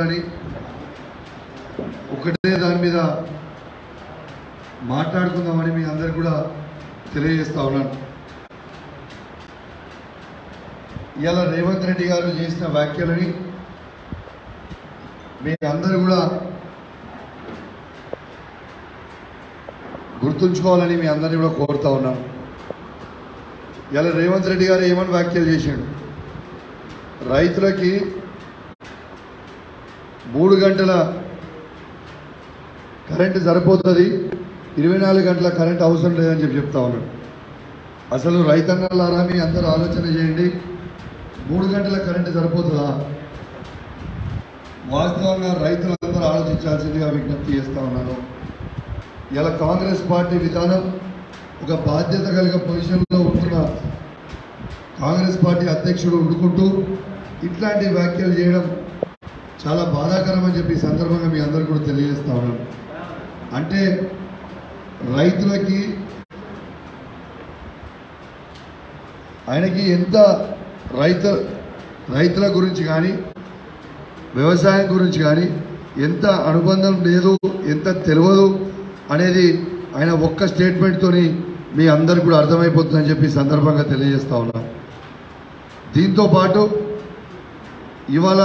చేయాలని ఒకటే దాని మీద మాట్లాడుకుందామని మీ అందరికి కూడా తెలియజేస్తా ఉన్నాను ఇవాళ రేవంత్ రెడ్డి గారు చేసిన వ్యాఖ్యలని మీ అందరూ కూడా గుర్తుంచుకోవాలని మీ అందరినీ కూడా కోరుతా ఉన్నాను ఇలా రేవంత్ రెడ్డి గారు ఏమని వ్యాఖ్యలు చేశాడు రైతులకి మూడు గంటల కరెంటు సరిపోతుంది ఇరవై నాలుగు గంటల కరెంట్ అవసరం లేదని చెప్పి చెప్తా ఉన్నాడు అసలు రైతన్నలారా మీ అందరూ ఆలోచన చేయండి మూడు గంటల కరెంటు సరిపోతుందా వాస్తవంగా రైతులందరూ ఆలోచించాల్సిందిగా విజ్ఞప్తి చేస్తా ఉన్నాను ఇలా కాంగ్రెస్ పార్టీ విధానం ఒక బాధ్యత కలిగిన పొజిషన్లో ఉంటున్న కాంగ్రెస్ పార్టీ అధ్యక్షుడు ఉండుకుంటూ ఇట్లాంటి వ్యాఖ్యలు చేయడం చాలా బాధాకరం అని చెప్పి ఈ సందర్భంగా మీ అందరు కూడా తెలియజేస్తా ఉన్నాను అంటే రైతులకి ఆయనకి ఎంత రైత రైతుల గురించి కానీ వ్యవసాయం గురించి కానీ ఎంత అనుబంధం లేదు ఎంత తెలియదు అనేది ఆయన ఒక్క స్టేట్మెంట్తోని మీ అందరికి కూడా అర్థమైపోతుందని చెప్పి ఈ సందర్భంగా తెలియజేస్తా ఉన్నాం దీంతో పాటు ఇవాళ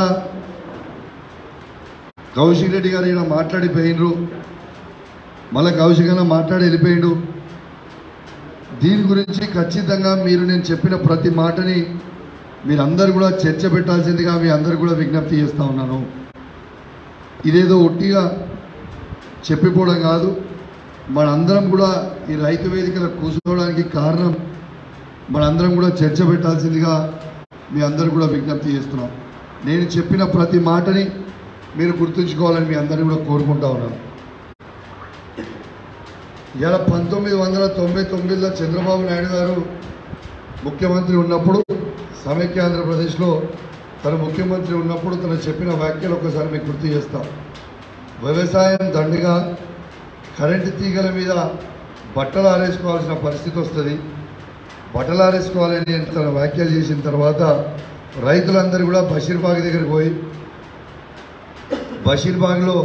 కౌశిక్ రెడ్డి గారు ఈయన మాట్లాడిపోయినరు మళ్ళీ కౌశిక్ అన్న మాట్లాడి వెళ్ళిపోయిండు దీని గురించి ఖచ్చితంగా మీరు నేను చెప్పిన ప్రతి మాటని మీరందరూ కూడా చర్చ పెట్టాల్సిందిగా మీ అందరు కూడా విజ్ఞప్తి చేస్తా ఉన్నాను ఇదేదో ఒట్టిగా చెప్పిపోవడం కాదు మనందరం కూడా ఈ రైతు వేదికల కూర్చోవడానికి కారణం మనందరం కూడా చర్చ పెట్టాల్సిందిగా మీ అందరూ కూడా విజ్ఞప్తి చేస్తున్నాం నేను చెప్పిన ప్రతి మాటని మీరు గుర్తుంచుకోవాలని మీ అందరినీ కూడా కోరుకుంటా ఉన్నాను ఇలా పంతొమ్మిది వందల తొంభై తొమ్మిదిలో చంద్రబాబు నాయుడు గారు ముఖ్యమంత్రి ఉన్నప్పుడు సమైక్య ఆంధ్రప్రదేశ్లో తను ముఖ్యమంత్రి ఉన్నప్పుడు తను చెప్పిన వ్యాఖ్యలు ఒకసారి మీకు గుర్తు చేస్తాం వ్యవసాయం దండగా కరెంటు తీగల మీద బట్టలు ఆరేసుకోవాల్సిన పరిస్థితి వస్తుంది బట్టలు ఆరేసుకోవాలని తన వ్యాఖ్యలు చేసిన తర్వాత రైతులందరూ కూడా బషీర్బాగ్ దగ్గరికి పోయి బషీర్బాగ్లో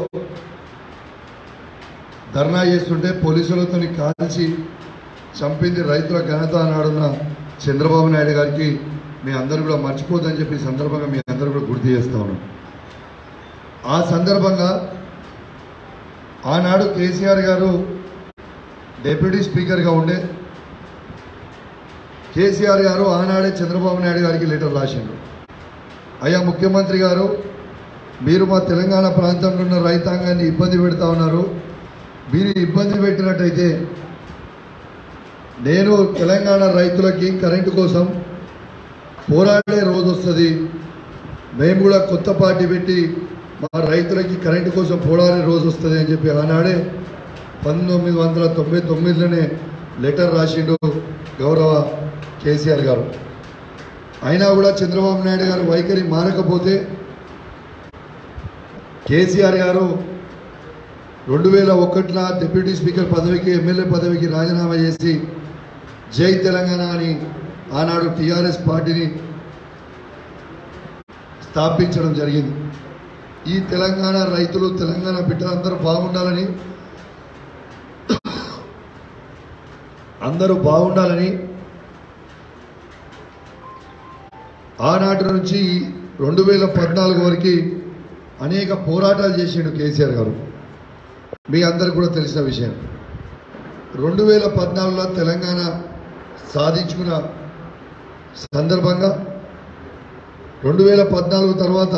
ధర్నా చేస్తుంటే పోలీసులతో కాల్చి చంపింది రైతుల ఘనత అన్నాడున్న చంద్రబాబు నాయుడు గారికి మీ అందరూ కూడా మర్చిపోద్దని చెప్పి ఈ సందర్భంగా మీ అందరూ కూడా గుర్తు చేస్తా ఉన్నాం ఆ సందర్భంగా ఆనాడు కేసీఆర్ గారు డిప్యూటీ స్పీకర్గా ఉండే కేసీఆర్ గారు ఆనాడే చంద్రబాబు నాయుడు గారికి లెటర్ రాసిండు అయ్యా ముఖ్యమంత్రి గారు మీరు మా తెలంగాణ ప్రాంతంలో ఉన్న రైతాంగాన్ని ఇబ్బంది పెడతా ఉన్నారు మీరు ఇబ్బంది పెట్టినట్టయితే నేను తెలంగాణ రైతులకి కరెంటు కోసం పోరాడే రోజు వస్తుంది మేము కూడా కొత్త పార్టీ పెట్టి మా రైతులకి కరెంటు కోసం పోరాడే రోజు వస్తుంది అని చెప్పి ఆనాడే పంతొమ్మిది వందల తొంభై తొమ్మిదిలోనే లెటర్ రాసిండు గౌరవ కేసీఆర్ గారు అయినా కూడా చంద్రబాబు నాయుడు గారు వైఖరి మారకపోతే కేసీఆర్ గారు రెండు వేల ఒకటిన డిప్యూటీ స్పీకర్ పదవికి ఎమ్మెల్యే పదవికి రాజీనామా చేసి జై తెలంగాణ అని ఆనాడు టీఆర్ఎస్ పార్టీని స్థాపించడం జరిగింది ఈ తెలంగాణ రైతులు తెలంగాణ బిడ్డలందరూ బాగుండాలని అందరూ బాగుండాలని ఆనాటి నుంచి రెండు వేల పద్నాలుగు వరకు అనేక పోరాటాలు చేసిండు కేసీఆర్ గారు మీ అందరికి కూడా తెలిసిన విషయం రెండు వేల పద్నాలుగులో తెలంగాణ సాధించుకున్న సందర్భంగా రెండు వేల పద్నాలుగు తర్వాత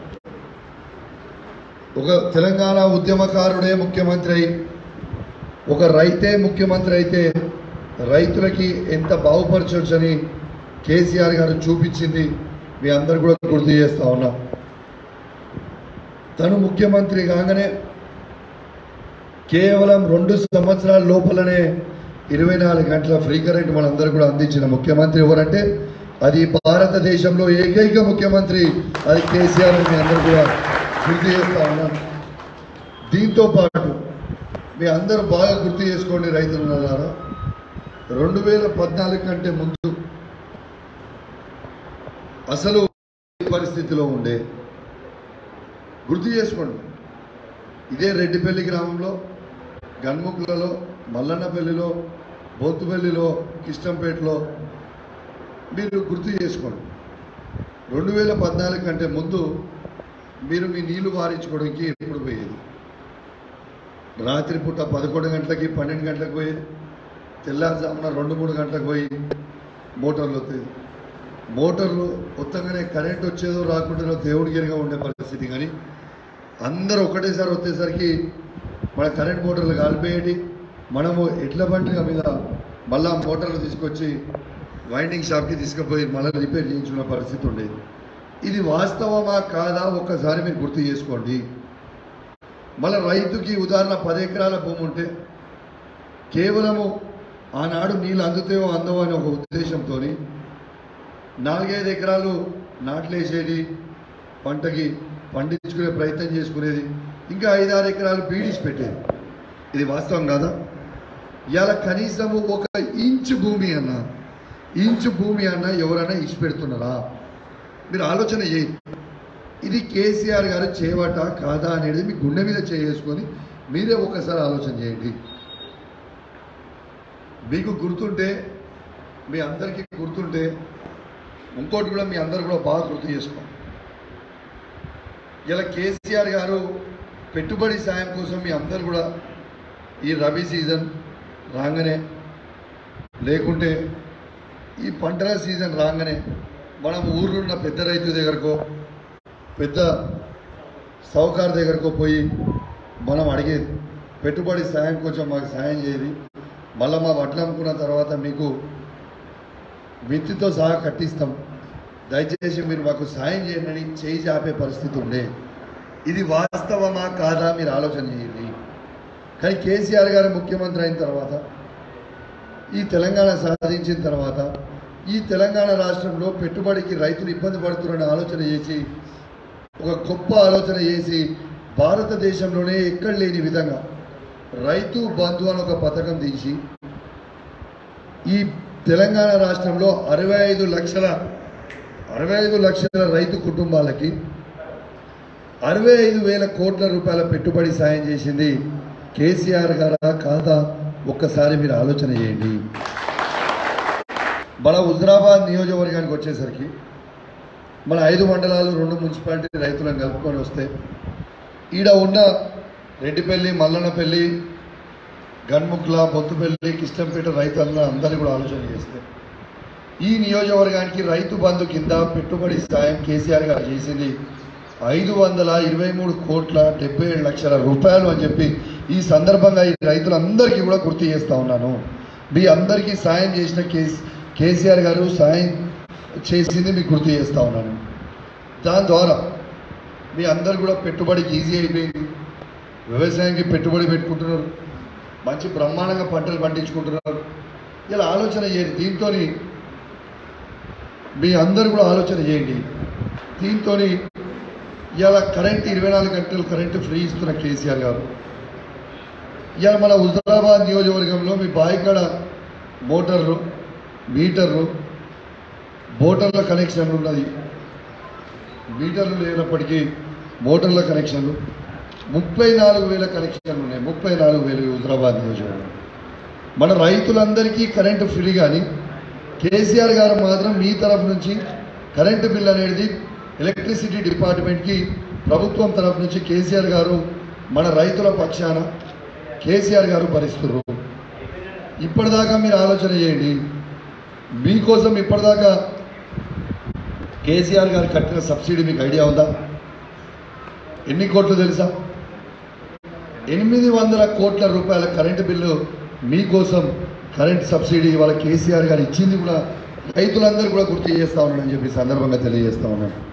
ఒక తెలంగాణ ఉద్యమకారుడే ముఖ్యమంత్రి అయి ఒక రైతే ముఖ్యమంత్రి అయితే రైతులకి ఎంత బాగుపరచవచ్చని కేసీఆర్ గారు చూపించింది మీ అందరు కూడా గుర్తు చేస్తా ఉన్నా తను ముఖ్యమంత్రి కాగానే కేవలం రెండు సంవత్సరాల లోపలనే ఇరవై నాలుగు గంటల ఫ్రీ కరెంట్ మనందరూ కూడా అందించిన ముఖ్యమంత్రి ఎవరంటే అది భారతదేశంలో ఏకైక ముఖ్యమంత్రి అది కేసీఆర్ అని మీ అందరూ కూడా గుర్తు చేస్తా ఉన్నాను దీంతో పాటు మీ అందరూ బాగా గుర్తు చేసుకోండి రైతులున్నారా రెండు వేల పద్నాలుగు కంటే ముందు అసలు ఏ పరిస్థితిలో ఉండే గుర్తు చేసుకోండి ఇదే రెడ్డిపల్లి గ్రామంలో గన్ముకులలో మల్లన్నపల్లిలో బోతుపల్లిలో కిష్టంపేటలో మీరు గుర్తు చేసుకోండి రెండు వేల పద్నాలుగు కంటే ముందు మీరు మీ నీళ్లు వారించుకోవడానికి ఎప్పుడు పోయేది రాత్రి పూట పదకొండు గంటలకి పన్నెండు గంటలకు పోయేది తెల్లారుజామున రెండు మూడు గంటలకు పోయి మోటార్లు వస్తాయి మోటార్లు ఉత్తగానే కరెంట్ వచ్చేదో రాకుండానో దేవుడి గిరిగా ఉండే పరిస్థితి కానీ అందరూ ఒకటేసారి వచ్చేసరికి మన కరెంట్ మోటార్లు కాలిపోయేటి మనము ఎడ్ల బండి మీద మళ్ళా మోటార్లు తీసుకొచ్చి వైండింగ్ షాప్కి తీసుకుపోయి మళ్ళీ రిపేర్ చేయించుకున్న పరిస్థితి ఉండేది ఇది వాస్తవమా కాదా ఒక్కసారి మీరు గుర్తు చేసుకోండి మళ్ళీ రైతుకి ఉదాహరణ పది ఎకరాల భూమి ఉంటే కేవలము ఆనాడు నీళ్ళు అందుతాయో అందవో అనే ఒక ఉద్దేశంతో నాలుగైదు ఎకరాలు నాట్లేసేది పంటకి పండించుకునే ప్రయత్నం చేసుకునేది ఇంకా ఐదారు ఎకరాలు బీడిసి పెట్టేది ఇది వాస్తవం కాదా ఇవాళ కనీసము ఒక ఇంచు భూమి అన్న ఇంచు భూమి అన్న ఎవరైనా ఇచ్చి పెడుతున్నారా మీరు ఆలోచన చేయండి ఇది కేసీఆర్ గారు చేయవట కాదా అనేది మీ గుండె మీద చేసుకొని మీరే ఒకసారి ఆలోచన చేయండి మీకు గుర్తుంటే మీ అందరికీ గుర్తుంటే ఇంకోటి కూడా మీ అందరు కూడా బాగా గుర్తు చేసుకోండి ఇలా కేసీఆర్ గారు పెట్టుబడి సాయం కోసం మీ అందరు కూడా ఈ రబీ సీజన్ రాగానే లేకుంటే ఈ పంటల సీజన్ రాగానే మనం ఊర్లో ఉన్న పెద్ద రైతు దగ్గరకో పెద్ద సౌకార్ దగ్గరకో పోయి మనం అడిగేది పెట్టుబడి సాయం కొంచెం మాకు సాయం చేయది మళ్ళీ మా వడ్లు అమ్ముకున్న తర్వాత మీకు విత్తితో సహా కట్టిస్తాం దయచేసి మీరు మాకు సాయం చేయండి అని చేయి చాపే పరిస్థితి ఉండే ఇది వాస్తవమా కాదా మీరు ఆలోచన చేయండి కానీ కేసీఆర్ గారు ముఖ్యమంత్రి అయిన తర్వాత ఈ తెలంగాణ సాధించిన తర్వాత ఈ తెలంగాణ రాష్ట్రంలో పెట్టుబడికి రైతులు ఇబ్బంది పడుతున్నారని ఆలోచన చేసి ఒక గొప్ప ఆలోచన చేసి భారతదేశంలోనే ఎక్కడ లేని విధంగా రైతు బంధు అని ఒక పథకం తీసి ఈ తెలంగాణ రాష్ట్రంలో అరవై ఐదు లక్షల అరవై ఐదు లక్షల రైతు కుటుంబాలకి అరవై ఐదు వేల కోట్ల రూపాయల పెట్టుబడి సాయం చేసింది కేసీఆర్ గారా కాదా ఒక్కసారి మీరు ఆలోచన చేయండి మన హుజరాబాద్ నియోజకవర్గానికి వచ్చేసరికి మన ఐదు మండలాలు రెండు మున్సిపాలిటీ రైతులను కలుపుకొని వస్తే ఈడ ఉన్న రెడ్డిపల్లి మల్లన్నపల్లి గన్ముక్ల బొత్తుపల్లి కిష్టంపేట రైతులను అందరినీ కూడా ఆలోచన చేస్తే ఈ నియోజకవర్గానికి రైతు బంధు కింద పెట్టుబడి సాయం కేసీఆర్ గారు చేసింది ఐదు వందల ఇరవై మూడు కోట్ల డెబ్బై ఏడు లక్షల రూపాయలు అని చెప్పి ఈ సందర్భంగా ఈ రైతులందరికీ కూడా గుర్తు చేస్తా ఉన్నాను మీ అందరికీ సాయం చేసిన కేసీ కేసీఆర్ గారు సాయం చేసింది మీకు గుర్తు చేస్తా ఉన్నాను దాని ద్వారా మీ అందరు కూడా పెట్టుబడికి ఈజీ అయిపోయింది వ్యవసాయానికి పెట్టుబడి పెట్టుకుంటున్నారు మంచి బ్రహ్మాండంగా పంటలు పండించుకుంటున్నారు ఇలా ఆలోచన చేయండి దీంతో మీ అందరు కూడా ఆలోచన చేయండి దీంతో ఇవాళ కరెంట్ ఇరవై నాలుగు గంటలు కరెంటు ఫ్రీ ఇస్తున్న కేసీఆర్ గారు ఇవాళ మన హుజరాబాద్ నియోజకవర్గంలో మీ బాయికాడ మోటార్లు మీటర్లు మోటార్ల కనెక్షన్ ఉన్నది మీటర్లు లేనప్పటికీ మోటార్ల కనెక్షన్లు ముప్పై నాలుగు వేల కనెక్షన్లు ఉన్నాయి ముప్పై నాలుగు వేలు హుజరాబాద్ నియోజకవర్గం మన రైతులందరికీ కరెంటు ఫ్రీ కానీ కేసీఆర్ గారు మాత్రం మీ తరఫు నుంచి కరెంటు బిల్ అనేది ఎలక్ట్రిసిటీ డిపార్ట్మెంట్కి ప్రభుత్వం తరఫు నుంచి కేసీఆర్ గారు మన రైతుల పక్షాన కేసీఆర్ గారు భరిస్తున్నారు ఇప్పటిదాకా మీరు ఆలోచన చేయండి మీకోసం ఇప్పటిదాకా కేసీఆర్ గారు కట్టిన సబ్సిడీ మీకు ఐడియా ఉందా ఎన్ని కోట్లు తెలుసా ఎనిమిది వందల కోట్ల రూపాయల కరెంటు బిల్లు మీకోసం కరెంట్ సబ్సిడీ ఇవాళ కేసీఆర్ గారు ఇచ్చింది కూడా రైతులందరూ కూడా గుర్తు చేస్తా ఉన్నానని చెప్పి ఈ సందర్భంగా తెలియజేస్తా ఉన్నాను